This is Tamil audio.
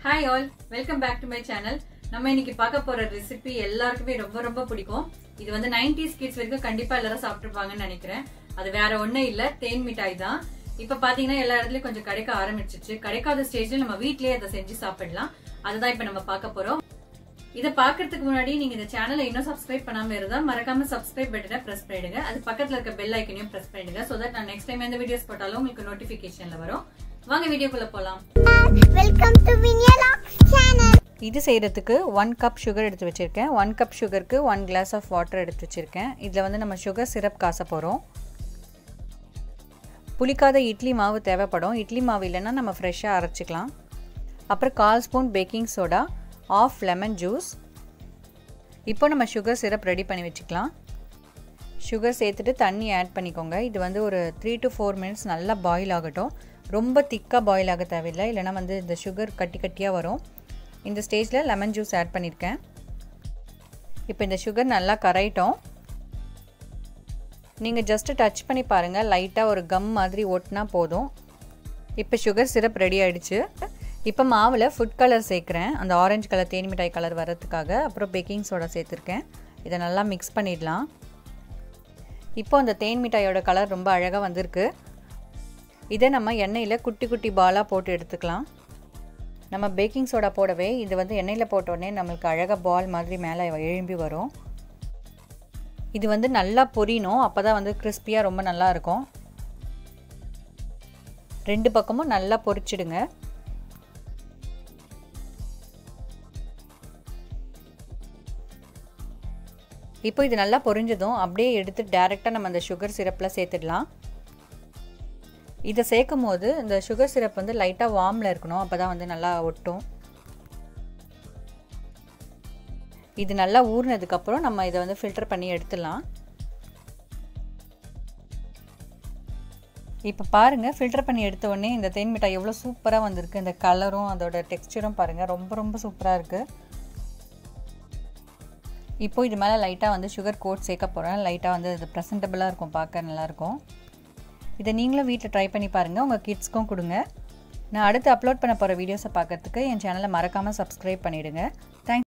hi all welcome back to my channel நம்ம இன்னைக்கு பார்க்க போற ரெசிபி எல்லாருக்குமே ரொம்ப ரொம்ப பிடிக்கும் இது வந்து 90s கிட்ஸ் வரைக்கும் கண்டிப்பா எல்லாரும் சாப்பிட்டுருப்பாங்கன்னு நினைக்கிறேன் அது வேற ஒண்ணும் இல்ல தேன் மிட்டாய் தான் இப்ப பாத்தீங்கன்னா எல்லா இடத்துலயும் கொஞ்சம் கிடைக்க ஆரம்பிச்சிச்சு கிடைக்காத ஸ்டேஜ்ல நம்ம வீட்லயே அதை செஞ்சு சாப்பிடலாம் அதுதான் இப்ப நம்ம பார்க்க போறோம் இதை பாக்குறதுக்கு முன்னாடி நீங்க இந்த சேனலை இன்னும் சப்ஸ்கிரைப் பண்ணாம இருந்தா மறக்காம சப்ஸ்கிரைப் பட்டனை பிரஸ் பண்ணிடுங்க அது பக்கத்துல இருக்க பெல் ஐக்கனையும் பிரஸ் பண்ணிடுங்க சோ தட் நான் நெக்ஸ்ட் டைம் எந்த வீடியோஸ் போட்டாலும் உங்களுக்கு நோட்டிபிகேஷன்ல வரும் வாங்க வீடியோக்குள்ள போலாம் வெல்கம் டு வினியலாக்ஸ் சேனல் இது செய்கிறதுக்கு ஒன் கப் சுகர் எடுத்து வச்சுருக்கேன் ஒன் கப் சுகருக்கு ஒன் கிளாஸ் ஆஃப் வாட்டர் எடுத்து வச்சுருக்கேன் இதில் வந்து நம்ம சுகர் சிரப் காச போகிறோம் புளிக்காத இட்லி மாவு தேவைப்படும் இட்லி மாவு இல்லைன்னா நம்ம ஃப்ரெஷ்ஷாக அரைச்சிக்கலாம் அப்புறம் கால் spoon baking soda of lemon juice இப்போ நம்ம சுகர் சிரப் ரெடி பண்ணி வச்சுக்கலாம் சுகர் சேர்த்துட்டு தண்ணி ஆட் பண்ணிக்கோங்க இது வந்து ஒரு த்ரீ டு ஃபோர் மினிட்ஸ் நல்லா பாயில் ஆகட்டும் ரொம்ப திக்காக பாயில் ஆக தேவையில்லை இல்லைனா வந்து இந்த சுகர் கட்டி கட்டியாக வரும் இந்த ஸ்டேஜில் லெமன் ஜூஸ் ஆட் பண்ணியிருக்கேன் இப்போ இந்த சுகர் நல்லா கரையிட்டோம் நீங்கள் ஜஸ்ட்டு டச் பண்ணி பாருங்கள் லைட்டாக ஒரு கம் மாதிரி ஒட்டினா போதும் இப்போ சுகர் சிரப் ரெடி ஆகிடுச்சு இப்போ மாவில் ஃபுட் கலர் சேர்க்குறேன் அந்த ஆரஞ்சு கலர் தேன் மிட்டாய் கலர் வரதுக்காக அப்புறம் பேக்கிங் சோடா சேர்த்துருக்கேன் இதை நல்லா மிக்ஸ் பண்ணிடலாம் இப்போ அந்த தேன் மிட்டாயோட கலர் ரொம்ப அழகாக வந்திருக்கு இதை நம்ம எண்ணெயில் குட்டி குட்டி பாலாக போட்டு எடுத்துக்கலாம் நம்ம பேக்கிங் சோடா போடவே இது வந்து எண்ணெயில் போட்ட உடனே நம்மளுக்கு அழகாக பால் மாதிரி மேலே எழும்பி வரும் இது வந்து நல்லா பொரியணும் அப்போ தான் வந்து கிறிஸ்பியாக ரொம்ப நல்லா இருக்கும் ரெண்டு பக்கமும் நல்லா பொரிச்சிடுங்க இப்போ இது நல்லா பொரிஞ்சதும் அப்படியே எடுத்து டேரெக்டாக நம்ம அந்த சுகர் சிரப்பில் சேர்த்துடலாம் இதை சேர்க்கும் போது இந்த சுகர் சிரப் வந்து லைட்டாக வார்மில் இருக்கணும் அப்போ தான் வந்து நல்லா ஒட்டும் இது நல்லா ஊறினதுக்கப்புறம் நம்ம இதை வந்து ஃபில்டர் பண்ணி எடுத்துடலாம் இப்போ பாருங்கள் ஃபில்டர் பண்ணி எடுத்த உடனே இந்த தேன் மிட்டாய் எவ்வளோ சூப்பராக வந்திருக்கு இந்த கலரும் அதோட டெக்ஸ்டரும் பாருங்கள் ரொம்ப ரொம்ப சூப்பராக இருக்குது இப்போ இது மேலே லைட்டாக வந்து சுகர் கோட் சேர்க்க போகிறேன் லைட்டாக வந்து இது ப்ரெசன்டபுளாக இருக்கும் பார்க்க நல்லாயிருக்கும் இதை நீங்களும் வீட்டில் ட்ரை பண்ணி பாருங்கள் உங்கள் கிட்ஸ்க்கும் கொடுங்க நான் அடுத்து அப்லோட் பண்ண போகிற வீடியோஸை பார்க்குறதுக்கு என் சேனலை மறக்காமல் சப்ஸ்கிரைப் பண்ணிவிடுங்க தேங்க்ஸ்